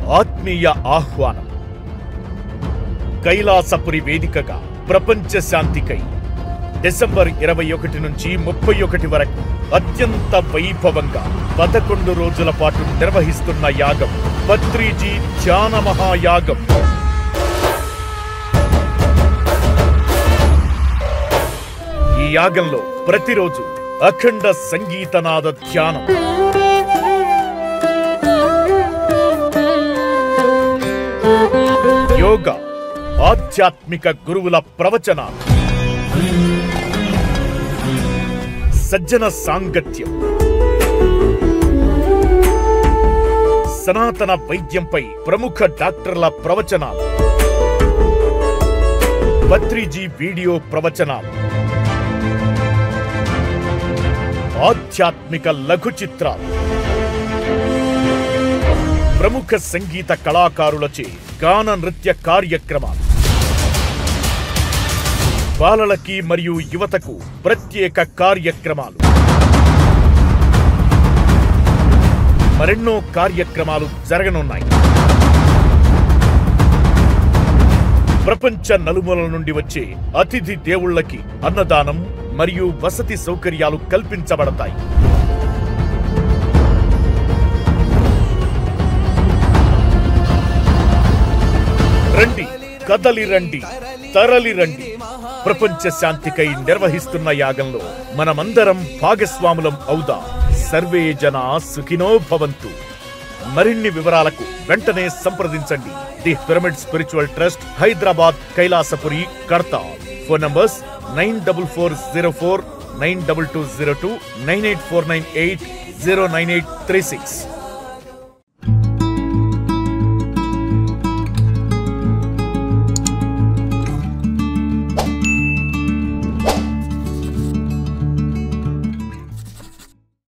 ఆత్మీయ ఆహ్వానం కైలాసపురి వేదికగా ప్రపంచ శాంతికై డిసెంబర్ ఇరవై ఒకటి నుంచి ముప్పై ఒకటి వరకు అత్యంత వైభవంగా పదకొండు రోజుల పాటు నిర్వహిస్తున్న యాగం పత్రిజీ ధ్యాన మహాయాగం ఈ యాగంలో ప్రతిరోజు అఖండ సంగీతనాద ధ్యానం యోగా ఆధ్యాత్మిక గురువుల ప్రవచనాలు సజ్జన సాంగత్యం సనాతన వైద్యంపై ప్రముఖ డాక్టర్ల ప్రవచనాలు పత్రిజీ వీడియో ప్రవచనాలు ఆధ్యాత్మిక లఘు చిత్రాలు ప్రముఖ సంగీత కళాకారులచే గాన నృత్య కార్యక్రమాలు బాలలకి మరియు యువతకు ప్రత్యేక కార్యక్రమాలు మరెన్నో కార్యక్రమాలు జరగనున్నాయి ప్రపంచ నలుమూలల నుండి వచ్చే అతిథి దేవుళ్ళకి అన్నదానం మరియు వసతి సౌకర్యాలు కల్పించబడతాయి రండి కదలి రండి తరలి రండి ప్రపంచ శాంతికై నిర్వహిస్తున్న యాగంలో మనమందరం భాగస్వాములం అవుదాం సర్వే జన సుఖినో భవంతు మరిన్ని వివరాలకు వెంటనే సంప్రదించండి the pyramid spiritual trust Hyderabad Kailasapuri కడతా phone numbers nine double four zero four nine double two zero two nine eight four nine eight zero nine eight three six